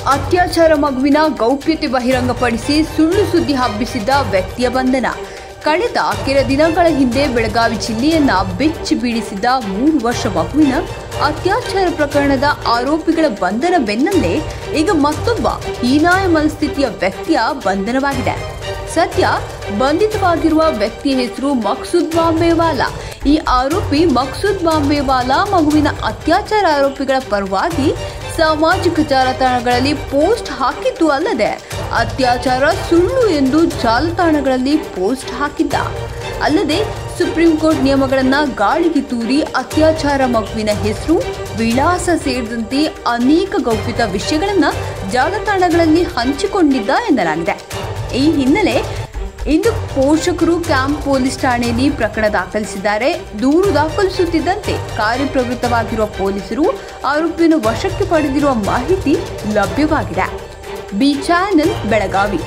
ಅತ್ಯಾಚಾರ ಮಗುವಿನ ಗೌಪ್ಯತೆ ಬಹಿರಂಗಪಡಿಸಿ ಸುಳ್ಳು ಸುದ್ದಿ ಹಬ್ಬಿಸಿದ್ದ ವ್ಯಕ್ತಿಯ ಬಂಧನ ಕಳೆದ ಕೆಲ ದಿನಗಳ ಹಿಂದೆ ಬೆಳಗಾವಿ ಜಿಲ್ಲೆಯನ್ನ ಬೆಚ್ಚಿ ಬೀಳಿಸಿದ್ದ ಮೂರು ವರ್ಷ ಮಗುವಿನ ಅತ್ಯಾಚಾರ ಪ್ರಕರಣದ ಆರೋಪಿಗಳ ಬಂಧನ ಬೆನ್ನಲ್ಲೇ ಈಗ ಮತ್ತೊಬ್ಬ ಹೀನಾಯ ಮನಸ್ಥಿತಿಯ ವ್ಯಕ್ತಿಯ ಬಂಧನವಾಗಿದೆ ಸದ್ಯ ಬಂಧಿತವಾಗಿರುವ ವ್ಯಕ್ತಿಯ ಹೆಸರು ಮಕ್ಸೂದ್ ಬಾಂಬೆವಾಲಾ ಈ ಆರೋಪಿ ಮಕ್ಸೂದ್ ಬಾಂಬೆವಾಲಾ ಮಗುವಿನ ಅತ್ಯಾಚಾರ ಆರೋಪಿಗಳ ಪರವಾಗಿ ಸಾಮಾಜಿಕ ಜಾಲತಾಣಗಳಲ್ಲಿ ಪೋಸ್ಟ್ ಹಾಕಿದ್ದು ಅಲ್ಲದೆ ಅತ್ಯಾಚಾರ ಸುಳ್ಳು ಎಂದು ಜಾಲತಾಣಗಳಲ್ಲಿ ಪೋಸ್ಟ್ ಹಾಕಿದ್ದ ಅಲ್ಲದೆ ಸುಪ್ರೀಂ ಕೋರ್ಟ್ ನಿಯಮಗಳನ್ನ ಗಾಳಿಗೆ ತೂರಿ ಅತ್ಯಾಚಾರ ಮಗುವಿನ ಹೆಸರು ವಿಳಾಸ ಸೇರಿದಂತೆ ಅನೇಕ ಗೌಪ್ಯತಾ ವಿಷಯಗಳನ್ನ ಜಾಲತಾಣಗಳಲ್ಲಿ ಹಂಚಿಕೊಂಡಿದ್ದ ಎನ್ನಲಾಗಿದೆ ಈ ಹಿನ್ನೆಲೆ ಇಂದು ಪೋಷಕರು ಕ್ಯಾಂಪ್ ಪೊಲೀಸ್ ಠಾಣೆಯಲ್ಲಿ ಪ್ರಕರಣ ದಾಖಲಿಸಿದ್ದಾರೆ ದೂರು ದಾಖಲಿಸುತ್ತಿದ್ದಂತೆ ಕಾರ್ಯಪ್ರವೃತ್ತವಾಗಿರುವ ಪೊಲೀಸರು ಆರೋಪಿಯನ್ನು ವಶಕ್ಕೆ ಪಡೆದಿರುವ ಮಾಹಿತಿ ಲಭ್ಯವಾಗಿದೆ ಬಿ ಚಾನೆಲ್ ಬೆಳಗಾವಿ